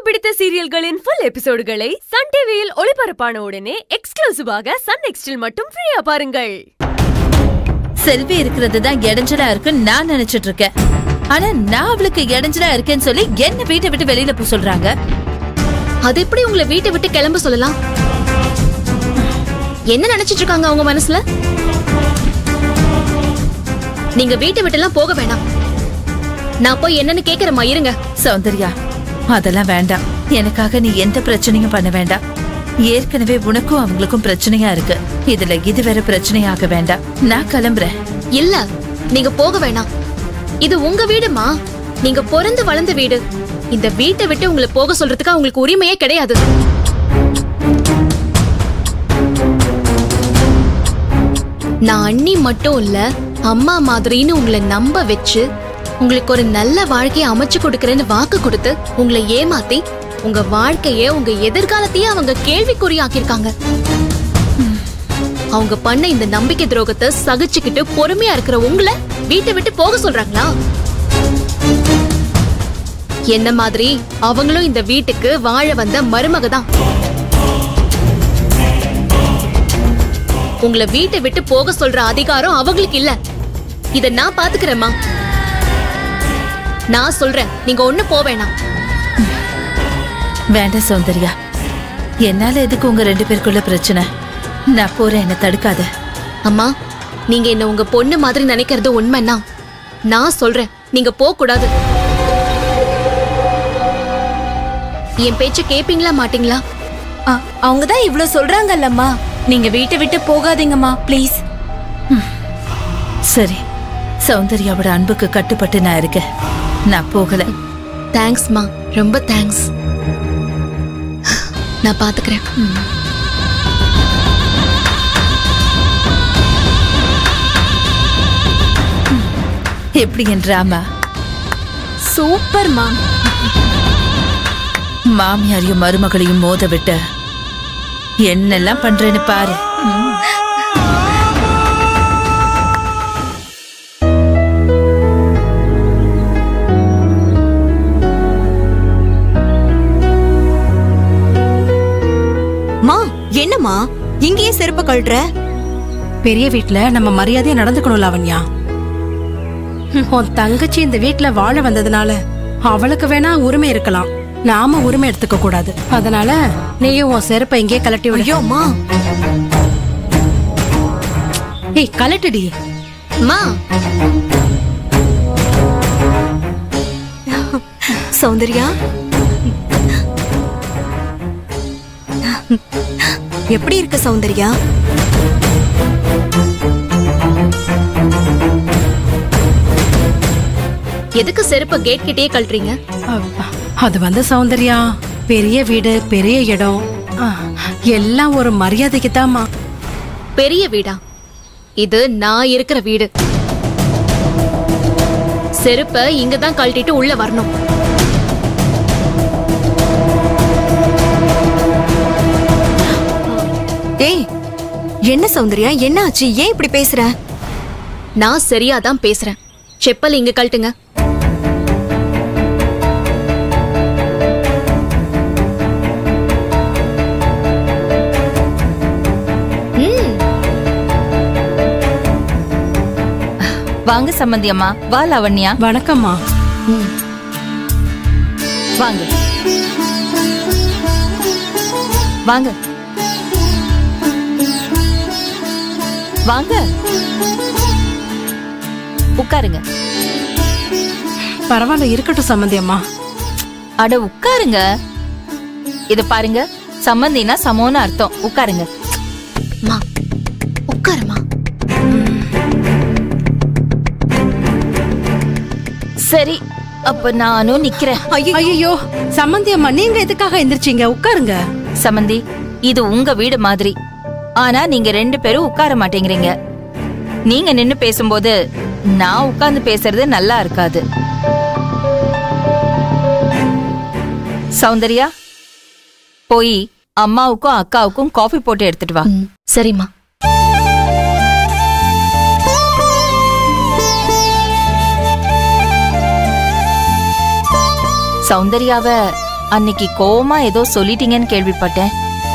பிடித்த சீரியல்களின் full எபிசோடுகளை Sun டிவியில் ஒளிபரப்பான உடனே எக்ஸ்க்ளூசிவாக சன் நெக்ஸ்டில் மட்டும் ஃப்ரீயா பாருங்கள் செல்வி இருக்கிறது தான் இடைஞ்சலா இருக்குன்னு நான் நினைச்சிட்டு இருக்கேன் ஆனா நான் அவளுக்கு இடைஞ்சலா இருக்கேன்னு சொல்லி என்ன வீட்டை விட்டு வெளியில போக சொல்றாங்க அது எப்படி உங்களை வீட்டை விட்டு கிளம்ப சொல்லலாம் என்ன நினைச்சிட்டு இருக்காங்க அவங்க மனசுல நீங்க வீட்டை விட்டுலாம் போக வேணாம் நான் போய் என்னன்னு கேக்குறேம்மா இருங்க சௌந்தர்யா அதெல்லாம் வேண்டாம் எனக்காக நீ எந்த பிரச்சனையும் பண்ண வேண்டாம் ஏற்கனவே உனக்கும் அவங்களுக்கும் பிரச்சனையா இருக்கு இதுல இது வேற பிரச்சனையாக வேண்டாம் நான் கிளம்புறேன் இல்ல நீங்க போக வேணாம் இது உங்க வீடுமா நீங்க பிறந்து வளர்ந்த வீடு இந்த வீட்டை விட்டு உங்களை போக சொல்றதுக்கு அவங்களுக்கு உரிமையே கிடையாது நான் அண்ணி மட்டும் இல்ல அம்மா மாதிரின்னு உங்களை நம்ப வச்சு உங்களுக்கு ஒரு நல்ல வாழ்க்கையை அமைச்சு கொடுக்கறேன்னு வாக்கு கொடுத்து உங்களை ஏமாத்தி உங்க வாழ்க்கைய உங்க எதிர்காலத்தையே அவங்க கேள்விக்குறியாக்கியிருக்காங்க அவங்க பண்ண இந்த நம்பிக்கை துரோகத்தை சகிச்சுக்கிட்டு பொறுமையா இருக்கிற உங்களை வீட்டை விட்டு போக சொல்றாங்களா என்ன மாதிரி அவங்களும் இந்த வீட்டுக்கு வாழ வந்த மருமக தான் உங்களை வீட்டை விட்டு போக சொல்ற அதிகாரம் அவங்களுக்கு இல்ல இத நான் பாத்துக்கிறேம்மா நான் சொல்றேன் நீங்க ஒண்ணு போவேணாம் வேண்டாம் சௌந்தர்யா என்னால எதுக்கு உங்க ரெண்டு பேருக்குள்ள பிரச்சனை நான் போறேன் என்ன தடுக்காத அம்மா நீங்க என்ன உங்க பொண்ணு மாதிரி நினைக்கிறது உண்மைன்னா நான் சொல்றேன் நீங்க போக கூடாது என் பேச்ச கேப்பீங்களா மாட்டீங்களா அவங்க தான் இவ்ளோ சொல்றாங்கல்லம்மா நீங்க வீட்டை விட்டு போகாதீங்கம்மா ப்ளீஸ் சரி சௌந்தர்யாவோட அன்புக்கு கட்டுப்பட்டு நான் இருக்கேன் நான் போகல தேங்க்ஸ்மா ரொம்ப தேங்க்ஸ் நான் பாத்துக்கிறேன் எப்படி என் டிராமா சூப்பர்மா மாமியாரையும் மருமகளையும் மோத விட்ட என்னெல்லாம் பண்றேன்னு பாரு மா என்னம்மா இங்கேயே செருப்ப கழட்டுற பெரிய வீட்ல நம்ம மரியாதையா நடந்துக்கணும் லாவண்யா உன் தங்கச்சி இந்த வீட்ல வாழ வந்ததுனால அவளுக்கு வேணா உரிமை இருக்கலாம் நாம உரிமை எடுத்துக்க கூடாது அதனால நீயும் உன் செருப்பை இங்கே கலட்டி விடு ஐயோ அம்மா ஏய் கலட்டுடி அம்மா சௌந்தர்யா எப்படி இருக்க சௌந்தர்யா எதுக்கு செருப்ப கேட் கிட்டயே கழட்டுறீங்க அ- அது வந்து சௌந்தர்யா பெரிய வீடு பெரிய இடம் ஆ, எல்லாம் ஒரு மரியாதைக்கு தாமா பெரிய வீடா இது நான் இருக்கிற வீடு செருப்ப இங்க தான் கழட்டிட்டு உள்ள வரணும் ஏய் என்ன சௌந்தர்யா என்ன ஆச்சு ஏன் இப்படி பேசுற நான் சரியா தான் பேசுறேன் செப்பல் இங்க கழட்டுங்க ம், வாங்க சம்பந்தி அம்மா வா லாவண்யா வணக்கம்மா வாங்க வாங்க வாங்க உட்காருங்க பரவாயில்ல இருக்கட்டும் சம்மந்தி அம்மா அட உட்காருங்க இத பாருங்க சம்மந்தினா சமோன்னு அர்த்தம் உட்காருங்க அம்மா உட்காருமா சரி அப்ப நானும் நிக்கிறேன் ஐயோ சம்மந்தி அம்மா நீங்க எதுக்காக எந்திரிச்சீங்க உட்காருங்க சமந்தி இது உங்க வீடு மாதிரி ஆனா நீங்க ரெண்டு பேரும் உட்கார மாட்டேங்கிறீங்க நீங்க நின்னு பேசும்போது நான் உட்கார்ந்து பேசுறது நல்லா இருக்காது சௌந்தர்யா போய் அம்மாவுக்கும் அக்காவுக்கும் காஃபி போட்டு எடுத்துட்டு வா ம், சரிம்மா சௌந்தர்யாவ அன்னைக்கு கோவமா ஏதோ சொல்லிட்டீங்கன்னு கேள்விப்பட்டேன்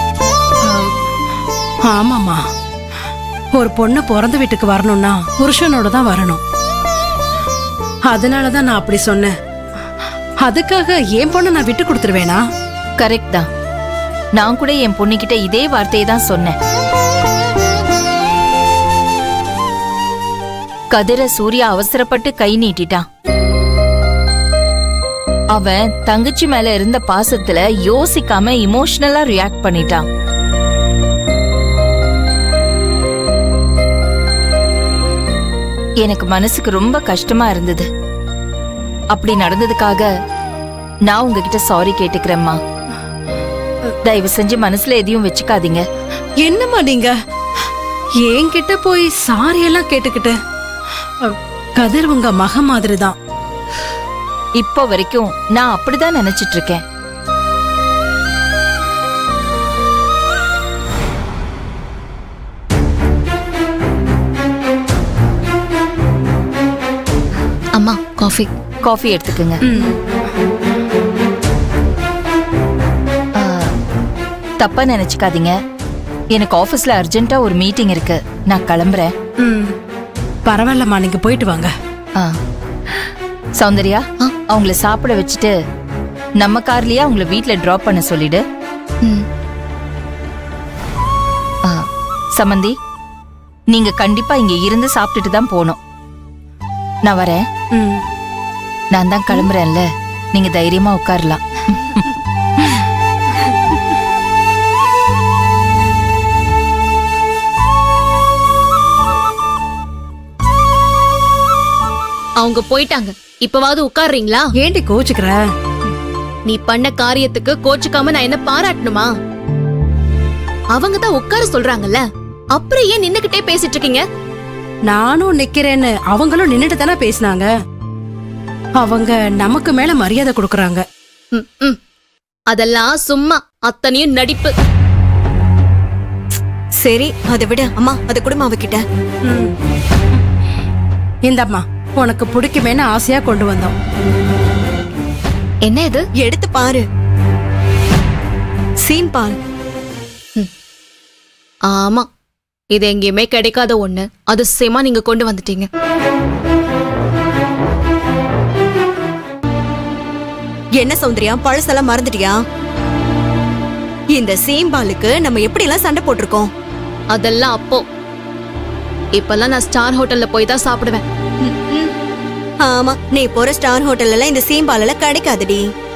ஆமாம்மா ஒரு பொண்ணு பிறந்த வீட்டுக்கு வரணும்னா புருஷனோட தான் வரணும் அதனால தான் நான் அப்படி சொன்னேன் அதுக்காக என் பொண்ணை நான் விட்டு கொடுத்துருவேனா கரெக்ட் தான் நான் கூட என் பொண்ணுகிட்ட இதே வார்த்தையை தான் சொன்னேன் கதிர சூர்யா அவசரப்பட்டு கை நீட்டிட்டான் அவன் தங்கச்சி மேல இருந்த பாசத்துல யோசிக்காம இமோஷனலா ரியாக்ட் பண்ணிட்டான் எனக்கு மனசுக்கு ரொம்ப கஷ்டமா இருந்தது அப்படி நடந்ததுக்காக நான் உங்ககிட்ட சாரி கேட்டுக்கிறேம்மா தயவு செஞ்சு மனசுல எதையும் வச்சுக்காதீங்க என்னம்மா நீங்க என்கிட்ட போய் சாரி எல்லாம் கேட்டுக்கிட்டு அ, கதிர் உங்க மக மாதிரி தான் இப்போ வரைக்கும் நான் அப்படிதான் நினைச்சிட்டு இருக்கேன் அம்மா காஃபி காஃபி எடுத்துக்கோங்க ஆ, தப்பா நினைச்சுக்காதீங்க எனக்கு ஆபீஸ்ல அர்ஜென்ட்டா ஒரு மீட்டிங் இருக்கு நான் கிளம்புறேன் ம் பரவாயில்லம்மா நீங்க போயிட்டு வாங்க ஆ. சௌந்தர்யா அவங்கள சாப்பிட வச்சுட்டு நம்ம கார்லயே அவங்கள வீட்ல டிராப் பண்ண சொல்லிடு ம் ஆ, சமந்தி நீங்க கண்டிப்பா இங்க இருந்து சாப்பிட்டுட்டு தான் போகணும் நான் வரேன் ம் நான் தான் கிளம்புறேன்ல நீங்க தைரியமா உட்காரலாம் அவங்க போயிட்டாங்க இப்பவாவது உட்கார்றீங்களா ஏண்டி கோச்சுக்கிற நீ பண்ண காரியத்துக்கு கோச்சுக்காம நான் என்ன பாராட்டணுமா அவங்க தான் உட்கார சொல்றாங்கல்ல அப்புறம் ஏன் நின்னுகிட்டே பேசிட்டு இருக்கீங்க நானும் நிக்கிறேன்னு அவங்களும் நின்னுட்டு தானே பேசினாங்க அவங்க நமக்கு மேல மரியாதை கொடுக்கறாங்க ம், ம். அதெல்லாம் சும்மா அத்தனையும் நடிப்பு சரி அதை விட அம்மா அதை குடும்பம் அவகிட்ட ம். இந்தம்மா உனக்கு பிடிக்குமேன்னு ஆசையா கொண்டு வந்தோம் என்ன இது எடுத்து பாரு சீம் பால் ஆமா இது எங்கேயுமே கிடைக்காத ஒண்ணு அதிசயமா நீங்க கொண்டு வந்துட்டீங்க என்ன சௌந்தர்யா பழசெல்லாம் மறந்துட்டியா இந்த சீம் பாலுக்கு நம்ம எப்படி எல்லாம் சண்டை போட்டிருக்கோம் அதெல்லாம் அப்போ இப்பெல்லாம் நான் ஸ்டார் ஹோட்டல்ல போய் தான் சாப்பிடுவேன் ஆமா நீ போற ஸ்டார் ஹோட்டல்ல எல்லாம் இந்த சீம் பால் எல்லாம் கிடைக்காதுடி